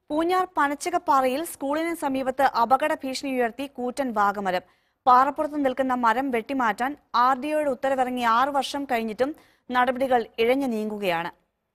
പൂഞ്ഞാർ പനച്ചകപ്പാറയിൽ സ്കൂളിന് സമീപത്ത് അപകട ഭീഷണി ഉയർത്തി കൂറ്റൻ വാഗമരം പാറപ്പുറത്ത് നിൽക്കുന്ന മരം വെട്ടിമാറ്റാൻ ആർ ഡി ഒയുടെ ഉത്തരവിറങ്ങി ആറു വർഷം കഴിഞ്ഞിട്ടും നടപടികൾ ഇഴഞ്ഞു നീങ്ങുകയാണ്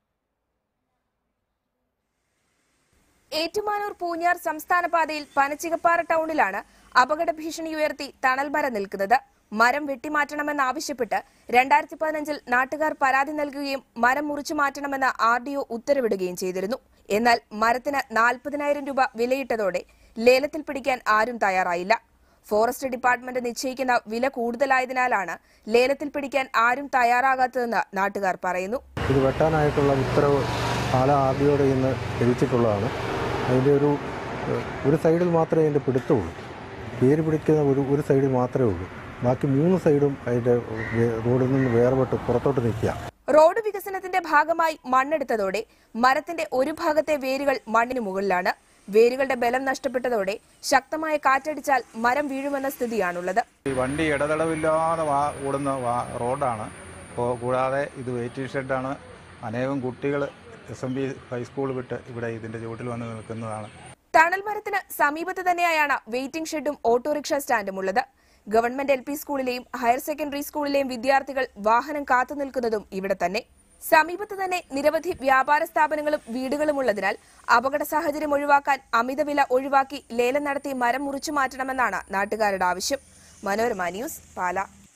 ഏറ്റുമാനൂർ പൂഞ്ഞാർ സംസ്ഥാന പാതയിൽ പനച്ചികപ്പാറ ടൗണിലാണ് അപകട ഭീഷണി ഉയർത്തി തണൽ മരം നിൽക്കുന്നത് മരം വെട്ടിമാറ്റണമെന്നാവശ്യപ്പെട്ട് രണ്ടായിരത്തി പതിനഞ്ചിൽ നാട്ടുകാർ പരാതി നൽകുകയും മരം മുറിച്ചു മാറ്റണമെന്ന് ആർ ഡി ഒ ഉത്തരവിടുകയും ചെയ്തിരുന്നു എന്നാൽ മരത്തിന് നാൽപ്പതിനായിരം രൂപ വിലയിട്ടതോടെ ലേലത്തിൽ പിടിക്കാൻ ആരും തയ്യാറായില്ല ഫോറസ്റ്റ് ഡിപ്പാർട്ട്മെന്റ് നിശ്ചയിക്കുന്ന വില കൂടുതലായതിനാലാണ് ലേലത്തിൽ പിടിക്കാൻ ആരും തയ്യാറാകാത്തതെന്ന് നാട്ടുകാർ പറയുന്നു ഇത് വെട്ടാനായിട്ടുള്ള ഉത്തരവ് പാല ആർ ഡി ഒയുടെ ഇന്ന് ലഭിച്ചിട്ടുള്ളതാണ് അതിൻ്റെ ഒരു ഏഹ്, ഒരു സൈഡിൽ മാത്രമേ അതിൻ്റെ പിടുത്തമുള്ളൂ പേര് പിടിക്കുന്ന ഒരു ഒരു സൈഡിൽ മാത്രമേ ഉള്ളൂ ബാക്കി മൂന്ന് സൈഡും അതിൻ്റെ വേ- റോഡിൽ നിന്ന് വേർപെട്ട് പുറത്തോട്ട് നിൽക്കുക റോഡ് വികസനത്തിന്റെ ഭാഗമായി മണ്ണെടുത്തതോടെ മരത്തിന്റെ ഒരു ഭാഗത്തെ വേരുകൾ മണ്ണിന് മുകളിലാണ് വേരുകളുടെ ബലം നഷ്ടപ്പെട്ടതോടെ ശക്തമായ കാറ്റടിച്ചാൽ മരം വീഴുമെന്ന സ്ഥിതിയാണുള്ളത് ഈ വണ്ടി ഇടതടവില്ലാതെ വാ ഓടുന്ന വാ റോഡാണ് അപ്പോൾ കൂടാതെ ഇത് വെയിറ്റിംഗ് ഷെഡാണ് അനേകം കുട്ടികൾ എസ് എം ബി ഹൈസ്കൂൾ വിട്ട് ഇവിടെ ഇതിൻ്റെ ചുവട്ടിൽ വന്ന് നിൽക്കുന്നതാണ് തണൽ മരത്തിന് സമീപത്ത് തന്നെയായാണ് വെയിറ്റിംഗ് ഷെഡും ഓട്ടോറിക്ഷ സ്റ്റാൻഡും ഉള്ളത് ഗവൺമെന്റ് എൽ പി സ്കൂളിലെയും ഹയർ സെക്കൻഡറി സ്കൂളിലെയും വിദ്യാർത്ഥികൾ വാഹനം കാത്തു നിൽക്കുന്നതും ഇവിടെ തന്നെ സമീപത്ത് തന്നെ നിരവധി വ്യാപാര സ്ഥാപനങ്ങളും വീടുകളും ഉള്ളതിനാൽ അപകട സാഹചര്യം ഒഴിവാക്കാൻ അമിതവില ഒഴിവാക്കി ലേലം നടത്തി മരം മുറിച്ചു മാറ്റണമെന്നാണ് നാട്ടുകാരുടെ ആവശ്യം മനോരമ ന്യൂസ് പാല